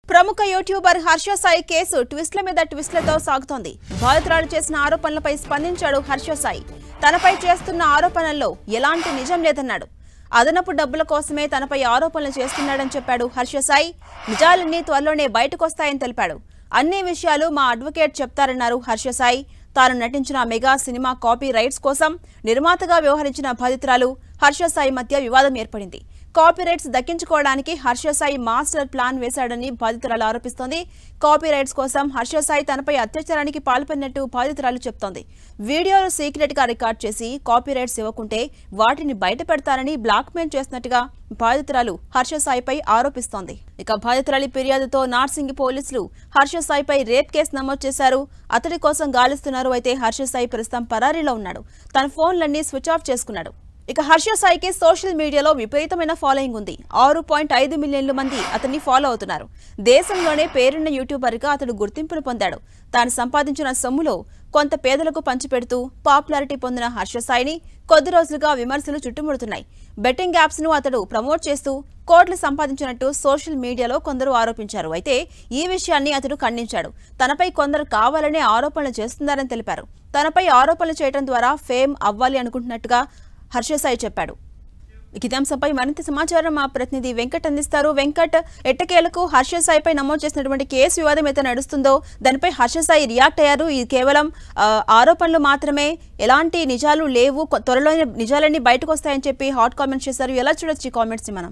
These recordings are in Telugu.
ప్రముఖ యూట్యూబర్ హర్ష సాయి కేసు ట్విస్ట్ల మీద ట్విస్ట్లతో సాగుతోంది బాధితురాలు చేసిన ఆరోపణలపై స్పందించాడు హర్ష సాయి తనపై చేస్తున్న ఆరోపణల్లో ఎలాంటి నిజం లేదన్నాడు అదనపు డబ్బుల కోసమే తనపై ఆరోపణలు చేస్తున్నాడని చెప్పాడు హర్ష సాయి నిజాలన్నీ త్వరలోనే బయటకొస్తాయని తెలిపాడు అన్ని విషయాలు మా అడ్వకేట్ చెప్తారన్నారు హర్ష సాయి తాను నటించిన మెగా సినిమా కాపీ రైట్స్ కోసం నిర్మాతగా వ్యవహరించిన బాధితురాలు హర్ష సాయి మధ్య వివాదం ఏర్పడింది కాపీ రైట్స్ దక్కించుకోవడానికి హర్ష సాయి మాస్టర్ ప్లాన్ వేశాడని బాధితురాలు ఆరోపిస్తోంది కాపీ రైట్స్ కోసం హర్ష సాయి తనపై అత్యాచారానికి పాల్పడినట్టు బాధితురాలు చెప్తోంది వీడియోలు సీక్రెట్ గా రికార్డ్ చేసి కాపీ రైట్స్ ఇవ్వకుంటే వాటిని బయట పెడతారని బ్లాక్మెయిల్ చేసినట్టుగా బాధితురాలు హర్ష సాయిపై ఆరోపిస్తోంది ఇక బాధితురాలి ఫిర్యాదుతో నార్సింగి పోలీసులు హర్ష సాయిపై రేప్ కేసు నమోదు చేశారు అతడి కోసం గాలిస్తున్నారు అయితే హర్ష సాయి ప్రస్తుతం పరారీలో ఉన్నాడు తన ఫోన్లన్నీ స్విచ్ ఆఫ్ చేసుకున్నాడు ఇక హర్ష సాయికి సోషల్ మీడియాలో విపరీతమైన ఫాలోయింగ్ ఉంది ఆరు పాయింట్ ఐదు మిలియన్ల మంది అతన్ని ఫాలో అవుతున్నారు దేశంలోనే పేరున్న యూట్యూబర్గా అతడు గుర్తింపును పొందాడు తాను సంపాదించిన సొమ్ములో కొంత పేదలకు పంచిపెడుతూ పాపులారిటీ పొందిన హర్ష సాయిని కొద్ది రోజులుగా విమర్శలు చుట్టుముడుతున్నాయి బెట్టింగ్ యాప్స్ ను అతడు ప్రమోట్ చేస్తూ కోట్లు సంపాదించినట్టు సోషల్ మీడియాలో కొందరు ఆరోపించారు అయితే ఈ విషయాన్ని అతడు ఖండించాడు తనపై కొందరు కావాలనే ఆరోపణలు చేస్తున్నారని తెలిపారు తనపై ఆరోపణలు చేయడం ద్వారా ఫేమ్ అవ్వాలి అనుకుంటున్నట్టుగా హర్ష సాయి చెప్పాడు ఇక ఇదే అంశంపై మరింత సమాచారం మా ప్రతినిధి వెంకట్ అందిస్తారు వెంకట్ ఎట్టకేలకు హర్ష సాయిపై నమోదు చేసినటువంటి కేసు వివాదం అయితే నడుస్తుందో దానిపై హర్ష సాయి రియాక్ట్ అయ్యారు ఇది కేవలం ఆ, ఆరోపణలు మాత్రమే ఎలాంటి నిజాలు లేవు కొ- త్వరలోనే నిజాలన్నీ బయటకు వస్తాయని చెప్పి హాట్ కామెంట్స్ చేశారు ఎలా చూడొచ్చు ఈ కామెంట్స్ మనం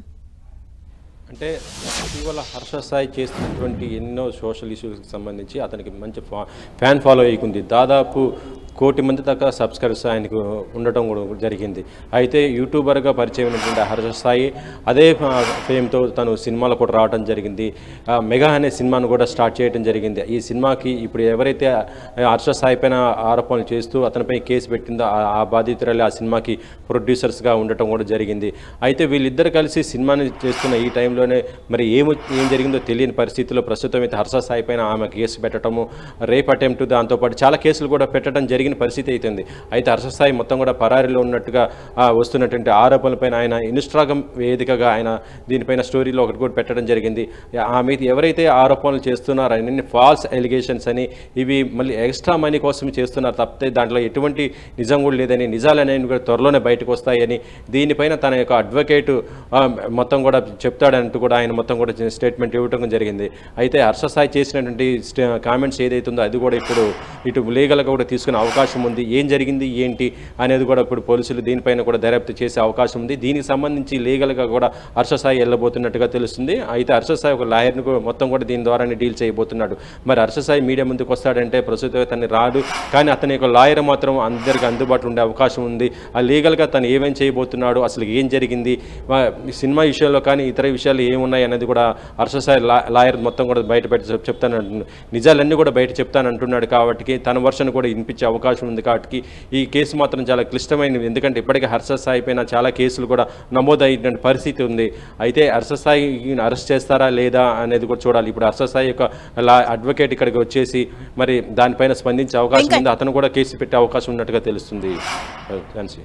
అంటే ఇటీవల హర్ష సాయి చేస్తున్నటువంటి ఎన్నో సోషల్ ఇష్యూస్కి సంబంధించి అతనికి మంచి ఫా- ఫ్యాన్ ఫాలో అయ్యింది దాదాపు కోటి మంది దాకా సబ్స్క్రైబర్స్ ఆయనకు ఉండటం కూడా జరిగింది అయితే యూట్యూబర్గా పరిచయం అయినటువంటి హర్ష సాయి అదే ఫ- ఫేమ్తో తను సినిమాలో కూడా రావడం జరిగింది ఆ, మెగా అనే సినిమాను కూడా స్టార్ట్ చేయడం జరిగింది ఈ సినిమాకి ఇప్పుడు ఎవరైతే ఆ హర్ష సాయి పైన ఆరోపణలు చేస్తూ అతనిపై కేసు పెట్టిందో ఆ- ఆ బాధితురాలు ఆ సినిమాకి ప్రొడ్యూసర్స్గా ఉండటం కూడా జరిగింది అయితే వీళ్ళిద్దరు కలిసి సినిమాని చేస్తున్న ఈ టైంలోనే మరి ఏం ఏం జరిగిందో తెలియని పరిస్థితిలో ప్రస్తుతం అయితే హర్ష సాయి పైన ఆమె కేసు పెట్టడము రేప్ అటెంప్ట్ దాంతోపాటు చాలా కేసులు కూడా పెట్టడం జరిగిన పరిస్థితి అవుతుంది అయితే హర్ష సాయి మొత్తం కూడా పరారీలో ఉన్నట్టుగా ఆ, వస్తున్నటువంటి ఆరోపణలపైన ఆయన ఇన్స్టాగ్రామ్ వేదికగా ఆయన దీనిపైన స్టోరీలో ఒకటి కూడా పెట్టడం జరిగింది ఆమె ఎవరైతే ఆరోపణలు చేస్తున్నారో అన్ని ఫాల్స్ ఎలిగేషన్స్ అని ఇవి మళ్ళీ ఎక్స్ట్రా మనీ కోసం చేస్తున్నారు తప్పితే దాంట్లో ఎటువంటి నిజం కూడా లేదని నిజాలు అనేవి కూడా త్వరలోనే బయటకు వస్తాయని దీనిపైన తన యొక్క అడ్వకేట్ మొత్తం కూడా చెప్తాడంటూ కూడా ఆయన మొత్తం కూడా స్టేట్మెంట్ ఇవ్వటం జరిగింది అయితే హర్ష సాయి చేసినటువంటి కామెంట్స్ ఏదైతుందో అది కూడా ఇప్పుడు ఇటు లీగల్గా కూడా తీసుకునే అవకాశం ఉంది ఏం జరిగింది ఏంటి అనేది కూడా ఇప్పుడు పోలీసులు దీనిపైన కూడా దర్యాప్తు చేసే అవకాశం ఉంది దీనికి సంబంధించి లీగల్గా కూడా హర్ష సాయి వెళ్ళబోతున్నట్టుగా తెలుస్తుంది అయితే హర్ష సాయి ఒక లాయర్ని కూడా మొత్తం కూడా దీని ద్వారానే డీల్ చేయబోతున్నాడు మరి హర్ష సాయి మీడియా ముందుకు వస్తాడంటే ప్రస్తుతం అతన్ని రాడు కానీ అతని యొక్క లాయర్ మాత్రం అందరికి అందుబాటులో ఉండే అవకాశం ఉంది ఆ లీగల్గా తను ఏమేం చేయబోతున్నాడు అసలు ఏం జరిగింది వా- ఈ సినిమా విషయంలో కానీ ఇతర విషయాలు ఏమున్నాయి అనేది కూడా హర్ష సాయి లా లాయర్ మొత్తం కూడా బయట పెట్టి చెప్- చెప్తాను అంటున్నాడు నిజాలన్నీ కూడా బయట చెప్తాను అంటున్నాడు కాబట్టి తన వర్షన్ కూడా వినిపించే అవకాశం ఉంది కాబట్టి ఈ కేసు మాత్రం చాలా క్లిష్టమైనది ఎందుకంటే ఇప్పటికే హర్ష సాయి పైన చాలా కేసులు కూడా నమోదైన పరిస్థితి ఉంది అయితే హర్ష సాయిని అరెస్ట్ చేస్తారా లేదా అనేది కూడా చూడాలి ఇప్పుడు హర్ష సాయి యొక్క లా అడ్వకేట్ ఇక్కడికి వచ్చేసి మరి దానిపైన స్పందించే అవకాశం ఉంది అతను కూడా కేసు పెట్టే అవకాశం ఉన్నట్టుగా తెలుస్తుంది ఝాన్సీ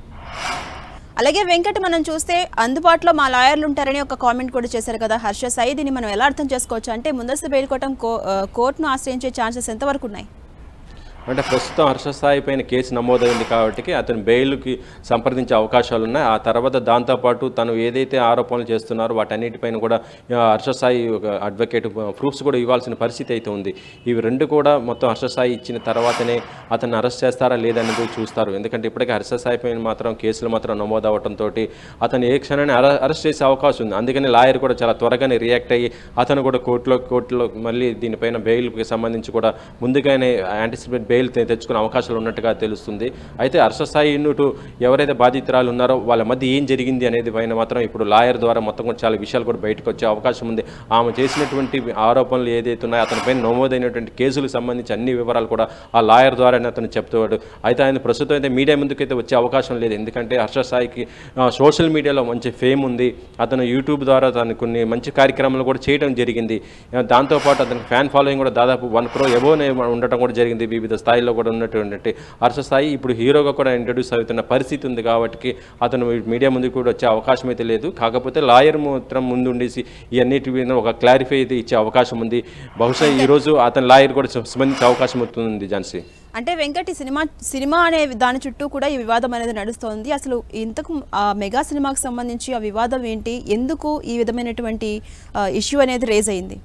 అలాగే వెంకట్ మనం చూస్తే అందుబాటులో మా లాయర్లు ఉంటారని ఒక కామెంట్ కూడా చేశారు కదా హర్ష సాయి దీన్ని మనం ఎలా అర్థం చేసుకోవచ్చు అంటే ముందస్తు బెయిల్ కోవటం కో- ఆ, కోర్టును ఆశ్రయించే ఛాన్సెస్ ఎంతవరకు ఉన్నాయి అంటే ప్రస్తుతం హర్ష సాయి పైన కేసు నమోదైంది కాబట్టి అతను బెయిల్కి సంప్రదించే అవకాశాలు ఉన్నాయి ఆ తర్వాత దాంతోపాటు తను ఏదైతే ఆరోపణలు చేస్తున్నారో వాటన్నిటిపైన కూడా ఆ, హర్ష సాయి ఒక అడ్వకేట్ ప్రూఫ్స్ కూడా ఇవ్వాల్సిన పరిస్థితి అయితే ఉంది ఇవి రెండు కూడా మొత్తం హర్ష సాయి ఇచ్చిన తర్వాతనే అతన్ని అరెస్ట్ చేస్తారా లేదనేది చూస్తారు ఎందుకంటే ఇప్పటికే హర్ష సాయి పైన మాత్రం కేసులు మాత్రం నమోదవడంతో అతను ఏ క్షణాన్ని అర- అరెస్ట్ చేసే అవకాశం ఉంది అందుకని లాయర్ కూడా చాలా త్వరగానే రియాక్ట్ అయ్యి అతను కూడా కోర్టులో కోర్టులో మళ్ళీ దీనిపైన బెయిల్కి సంబంధించి కూడా ముందుగానే యాంటిసిపేట్ బెయిల్ తె- తెచ్చుకునే అవకాశాలు ఉన్నట్టుగా తెలుస్తుంది అయితే హర్ష సాయి ఇన్నుటు ఎవరైతే బాధితురాలు ఉన్నారో వాళ్ళ మధ్య ఏం జరిగింది అనేది పైన మాత్రం ఇప్పుడు లాయర్ ద్వారా మొత్తం కూడా చాలా విషయాలు కూడా బయటకు వచ్చే అవకాశం ఉంది ఆమె చేసినటువంటి ఆరోపణలు ఏదైతే ఉన్నాయో అతనిపైన నమోదైనటువంటి కేసులకు సంబంధించి అన్ని వివరాలు కూడా ఆ లాయర్ ద్వారానే అతను చెప్తాడు అయితే ఆయన ప్రస్తుతం అయితే మీడియా ముందుకైతే వచ్చే అవకాశం లేదు ఎందుకంటే హర్ష సాయికి ఆ, సోషల్ మీడియాలో మంచి ఫేమ్ ఉంది అతను యూట్యూబ్ ద్వారా తను కొన్ని మంచి కార్యక్రమాలు కూడా చేయడం జరిగింది ఆ, దాంతోపాటు అతనికి ఫ్యాన్ ఫాలోయింగ్ కూడా దాదాపు వన్ క్రో ఎబోనే ఉండటం కూడా జరిగింది వివిధ స్థాయిలో కూడా ఉన్నటువంటి హర్ష సాయి ఇప్పుడు హీరోగా కూడా ఇంట్రడ్యూస్ అవుతున్న పరిస్థితి ఉంది కాబట్టి అతను మీడియా ముందు కూడా వచ్చే అవకాశం అయితే లేదు కాకపోతే లాయర్ మాత్రం ముందు ఉండేసి ఈ అన్నిటి మీద ఒక క్లారిఫై అయితే ఇచ్చే అవకాశం ఉంది బహుశా ఈ రోజు అతని లాయర్ కూడా స్పందించే అవకాశం అవుతుంది ఝాన్సీ అంటే వెంకటి సినిమా సినిమా అనే దాని చుట్టూ కూడా ఈ వివాదం అనేది నడుస్తోంది అసలు ఇంతకు ఆ మెగా సినిమాకి సంబంధించి ఆ వివాదం ఏంటి ఎందుకు ఈ విధమైనటువంటి ఇష్యూ అనేది రేజ్ అయింది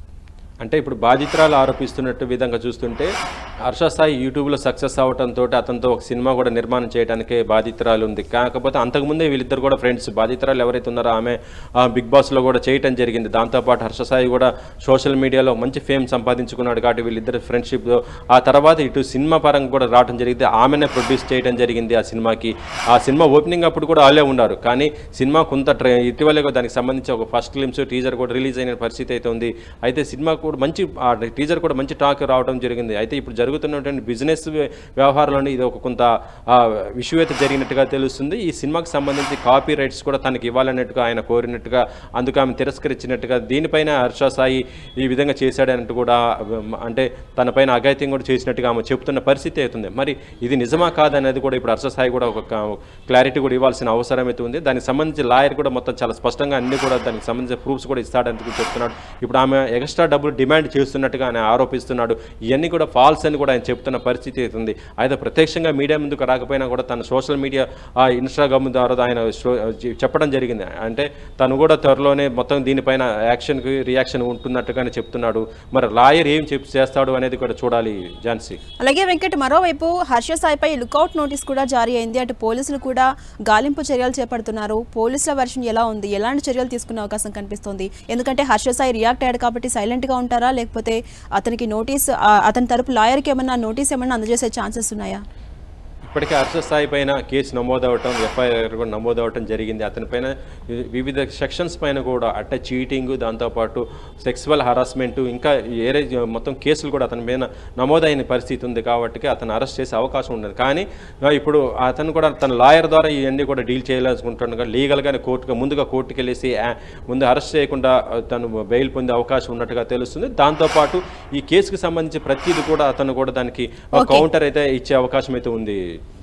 అంటే ఇప్పుడు బాధితురాలు ఆరోపిస్తున్నట్టు విధంగా చూస్తుంటే హర్ష సాయి యూట్యూబ్లో సక్సెస్ అవడంతో అతనితో ఒక సినిమా కూడా నిర్మాణం చేయడానికే బాధితురాలు ఉంది కాకపోతే అంతకుముందే వీళ్ళిద్దరు కూడా ఫ్రెండ్స్ బాధితురాలు ఎవరైతే ఉన్నారో ఆమె ఆ, బిగ్ బాస్లో కూడా చేయటం జరిగింది దాంతోపాటు హర్ష సాయి కూడా సోషల్ మీడియాలో మంచి ఫేమ్ సంపాదించుకున్నాడు కాబట్టి వీళ్ళిద్దరు ఫ్రెండ్షిప్ ఆ తర్వాత ఇటు సినిమా పరంగా కూడా రావడం జరిగింది ఆమెనే ప్రొడ్యూస్ చేయడం జరిగింది ఆ సినిమాకి ఆ సినిమా ఓపెనింగ్ అప్పుడు కూడా వాళ్ళే ఉన్నారు కానీ సినిమా కొంత ట్రై ఇటీవలే కూడా దానికి సంబంధించి ఒక ఫస్ట్ క్లిమ్స్ టీజర్ కూడా రిలీజ్ అయిన పరిస్థితి అయితే ఉంది అయితే సినిమా కూడా మంచి ఆ టీజర్ కూడా మంచి టాక్ రావడం జరిగింది అయితే ఇప్పుడు జరుగుతున్నటువంటి బిజినెస్ వ్యవహారంలోనే ఇది ఒక కొంత ఇష్యూ అయితే జరిగినట్టుగా తెలుస్తుంది ఈ సినిమాకి సంబంధించి కాపీ రైట్స్ కూడా తనకి ఇవ్వాలన్నట్టుగా ఆయన కోరినట్టుగా అందుకు ఆమె తిరస్కరించినట్టుగా దీనిపైన హర్ష సాయి ఈ విధంగా చేశాడన్నట్టు కూడా ఉమ్, అంటే తన పైన అఘాయిత్యం కూడా చేసినట్టుగా ఆమె చెప్తున్న పరిస్థితి అవుతుంది మరి ఇది నిజమా కాదనేది కూడా ఇప్పుడు హర్ష సాయి కూడా ఒక క్లారిటీ కూడా ఇవ్వాల్సిన అవసరం అయితే ఉంది దానికి సంబంధించి లాయర్ కూడా మొత్తం చాలా స్పష్టంగా అన్ని కూడా దానికి సంబంధించిన ప్రూఫ్స్ కూడా ఇస్తాడని కూడా చెప్తున్నాడు ఇప్పుడు ఆమె ఎక్స్ట్రా డబ్బులు డిమాండ్ చేస్తున్నట్టుగా ఆయన ఆరోపిస్తున్నాడు ఇవన్నీ కూడా ఫాల్స్ అని కూడా ఆయన చెప్తున్న పరిస్థితి అవుతుంది అయితే ప్రత్యక్షంగా మీడియా ముందుకు రాకపోయినా కూడా తన సోషల్ మీడియా ఆ ఇన్స్టాగ్రామ్ ద్వారా ఆయన షో- చెప్పడం జరిగింది అంటే తను కూడా త్వరలోనే మొత్తం దీనిపైన యాక్షన్కి రియాక్షన్ ఉంటున్నట్టుగానే చెప్తున్నాడు మరి లాయర్ ఏం చెప్పి చేస్తాడు అనేది కూడా చూడాలి ఝాన్సీ అలాగే వెంకట్ మరోవైపు హర్ష సాయిపై లుకౌట్ నోటీస్ కూడా జారీ అయింది అటు పోలీసులు కూడా గాలింపు చర్యలు చేపడుతున్నారు పోలీసుల వర్షన్ ఎలా ఉంది ఎలాంటి చర్యలు తీసుకునే అవకాశం కనిపిస్తుంది ఎందుకంటే హర్ష సాయి రియాక్ట్ అయ్యాడు కాబట్టి సైలెంట్ గా ఉంటారా లేకపోతే అతనికి నోటీస్ ఆ, అతని తరపు లాయర్కి ఏమన్నా నోటీస్ ఏమన్నా అందజేసే ఛాన్సెస్ ఉన్నాయా ఇప్పటికే హర్ష సాయి పైన కేసు నమోదవటం ఎఫ్ఐఆర్ కూడా నమోదవటం జరిగింది అతని పైన వి- వివిధ సెక్షన్స్ పైన కూడా అంటే చీటింగ్ దాంతోపాటు సెక్సువల్ హరాస్మెంట్ ఇంకా ఏరే మొత్తం కేసులు కూడా అతని మీద నమోదైన పరిస్థితి ఉంది కాబట్టి అతను అరెస్ట్ చేసే అవకాశం ఉండదు కానీ ఆ, ఇప్పుడు అతను కూడా తన లాయర్ ద్వారా ఇవన్నీ కూడా డీల్ చేయాలనుకుంటుండగా లీగల్గానే కోర్టుగా ముందుగా కోర్టుకి వెళ్ళేసి ఆ, ముందు అరెస్ట్ చేయకుండా ఆ, తను బెయిల్ పొందే అవకాశం ఉన్నట్టుగా తెలుస్తుంది దాంతోపాటు ఈ కేసుకు సంబంధించి ప్రతిదీ కూడా అతను కూడా దానికి Okay. కౌంటర్ అయితే ఇచ్చే అవకాశం అయితే ఉంది